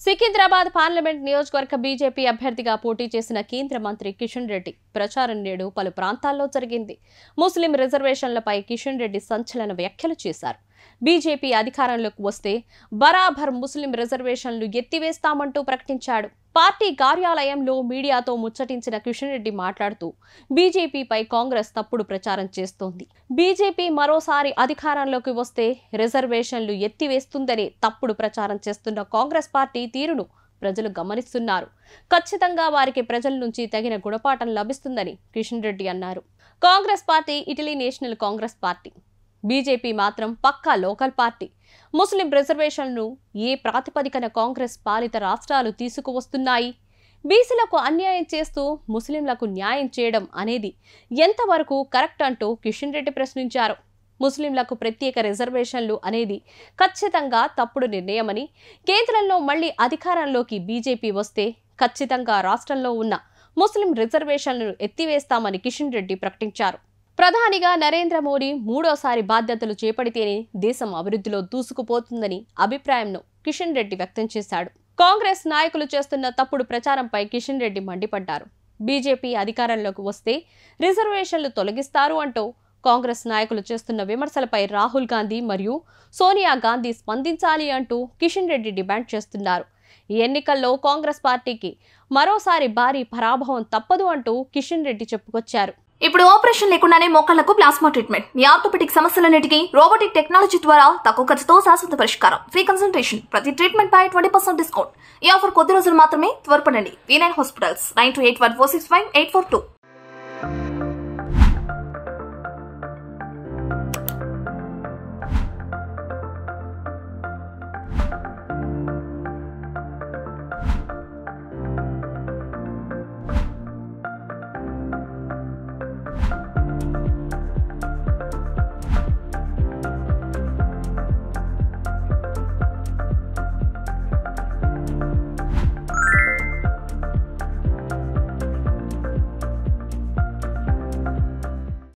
Secunderabad parliament నియోజకవర్గ BJP అభ్యర్థిగా పోటీ చేసిన కేంద్ర మంత్రి కిషన్ రెడ్డి ప్రచారం నేడు పలు ప్రాంతాల్లో జరిగింది ముస్లిం రిజర్వేషన్లపై కిషన్ రెడ్డి సంచలన వ్యాఖ్యలు చేశారు బీజేపీ అధికారంలోకి వస్తే బరాబర్ ముస్లిం రిజర్వేషన్లు ఎత్తివేస్తామంటూ ప్రకటించాడు పార్టీ కార్యాలయంలో మీడియాతో ముచ్చటించిన కిషన్ రెడ్డి మాట్లాడుతూ బీజేపీపై కాంగ్రెస్ తప్పుడు ప్రచారం చేస్తోంది బీజేపీ మరోసారి అధికారంలోకి వస్తే రిజర్వేషన్లు ఎత్తివేస్తుందని తప్పుడు ప్రచారం చేస్తున్న కాంగ్రెస్ పార్టీ తీరును ప్రజలు గమనిస్తున్నారు ఖచ్చితంగా వారికి ప్రజల నుంచి తగిన గుణపాఠం లభిస్తుందని కిషన్ రెడ్డి అన్నారు Congress party Italy national Congress party BJP మాత్రం పక్కా లోకల్ పార్టీ ముస్లిం రిజర్వేషన్లను ఏ ప్రాతిపదికన కాంగ్రెస్ పాలిత రాష్ట్రాలు తీసుకువస్తున్నాయి బీసీలకు అన్యాయం చేస్తూ ముస్లింలకు న్యాయం చేయడం అనేది ఎంతవరకు కరెక్ట్ అంటూ కిషన్ రెడ్డి ప్రశ్నించారు ముస్లింలకు ప్రత్యేక రిజర్వేషన్లు అనేది ఖచ్చితంగా తప్పుడు నిర్ణయమని కేంద్రంలో మళ్లీ అధికారంలోకి బీజేపీ వస్తే ఖచ్చితంగా రాష్ట్రంలో ఉన్న ముస్లిం రిజర్వేషన్లను ఎత్తివేస్తామని కిషన్ రెడ్డి ప్రకటించారు ప్రధానిగా నరేంద్ర మోడీ మూడోసారి బాధ్యతలు చేపడితేనే దేశం అభివృద్ధిలో దూసుకుపోతుందని అభిప్రాయంను కిషన్ రెడ్డి వ్యక్తం చేశాడు కాంగ్రెస్ నాయకులు చేస్తున్న తప్పుడు ప్రచారంపై కిషన్ రెడ్డి మండిపడ్డారు బీజేపీ అధికారంలోకి వస్తే రిజర్వేషన్లు తొలగిస్తారు అంటూ కాంగ్రెస్ నాయకులు చేస్తున్న విమర్శలపై రాహుల్ గాంధీ మరియు సోనియా గాంధీ స్పందించాలి అంటూ కిషన్ రెడ్డి డిమాండ్ చేస్తున్నారు ఈ ఎన్నికల్లో కాంగ్రెస్ పార్టీకి మరోసారి భారీ పరాభవం తప్పదు అంటూ కిషన్ రెడ్డి చెప్పుకొచ్చారు ఇప్పుడు ఆపరేషన్ లేకుండానే మోకాళ్లకు ప్లాస్మా ట్రీట్మెంట్ మీ ఆర్థోపెటిక్ సమస్యలన్నిటికీ రోబోటిక్ టెక్నాలజీ ద్వారా తక్కువ ఖర్చుతో శాశ్వత పరిష్కారం ఫ్రీ కన్సల్టేషన్ ప్రతి ట్రీట్మెంట్ పై ట్వంటీ పర్సెంట్ డిస్కౌంట్ ఈ ఆఫర్ కొద్ది రోజులు మాత్రమే త్వరపడండి V nine hospitals nine two eight one four six five eight four two